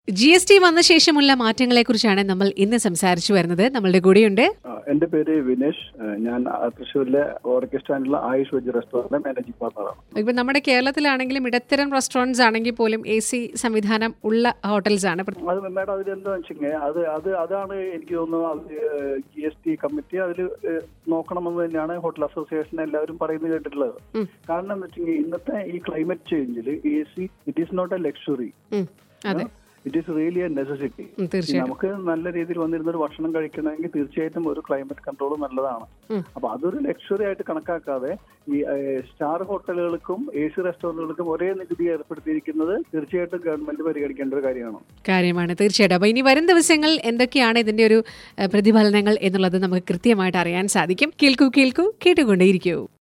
G S T വന്ന ശേഷമുള്ള മാറ്റങ്ങളെ കുറിച്ചാണ് നമ്മൾ ഇന്ന് സംസാരിച്ചു വരുന്നത് നമ്മളുടെ കൂടെയുണ്ട് ആ, എന്റെ പേര് വിനേഷ് ആ, ഞാൻ ആ, തൃശ്ശൂരിലെ ഓർക്കേ സ്റ്റാൻഡിലെ ആയുഷ് വെജ് റെസ്റ്റോറന്റ് മാനേജിംഗ് പാർട്ണറാണ് ഇപ്പം നമ്മുടെ കേരളത്തിലാണെങ്കിലും ഇടത്തരം റെസ്റ്റോറൻറ്റ്സ് ആണെങ്കിൽ പോലും എ സി സംവിധാനം ഉള്ള ഹോട്ടൽസ് ആണ് പ്ര- അത് മേഡം അതിലെന്താ വെച്ചെങ്കിൽ അത് അത് അതാണ് എനിക്ക് തോന്നുന്നു ജി എസ് ടി കമ്മിറ്റി അതിൽ നോക്കണമെന്ന് തന്നെയാണ് ഹോട്ടൽ അസോസിയേഷൻ എല്ലാവരും പറയുന്നത് കേട്ടിട്ടുള്ളത് ഉം. കാരണം എന്ന് വെച്ചെങ്കിൽ ഇന്നത്തെ ഈ ക്ലൈമറ്റ് ചേഞ്ചിൽ A C it is not a luxury um, അതെ it is really a necessity um, തീർച്ചയായിട്ടും നമുക്ക് നല്ല രീതിയിൽ വന്നിരുന്ന ഒരു ഭക്ഷണം കഴിക്കണമെങ്കിൽ തീർച്ചയായിട്ടും ഒരു ക്ലൈമറ്റ് കൺട്രോൾ നല്ലതാണ് ഉം. അപ്പൊ അതൊരു ലക്ഷറി ആയിട്ട് കണക്കാക്കാതെ ഈ ഏഹ്, സ്റ്റാർ ഹോട്ടലുകൾക്കും എ സി റെസ്റ്റോറന്റുകൾക്കും ഒരേ നികുതി ഏർപ്പെടുത്തിയിരിക്കുന്നത് തീർച്ചയായിട്ടും ഗവൺമെന്റ് പരിഗണിക്കേണ്ട ഒരു കാര്യമാണ് കാര്യമാണ് തീർച്ചയായിട്ടും അപ്പോൾ ഇനി വരും ദിവസങ്ങൾ എന്തൊക്കെയാണ് ഇതിന്റെ ഒരു ഏഹ്, പ്രതിഫലനങ്ങൾ എന്നുള്ളത് നമുക്ക് കൃത്യമായിട്ട് അറിയാൻ സാധിക്കും കേൾക്കൂ കേൾക്കൂ കേട്ടുകൊണ്ടേയിരിക്കൂ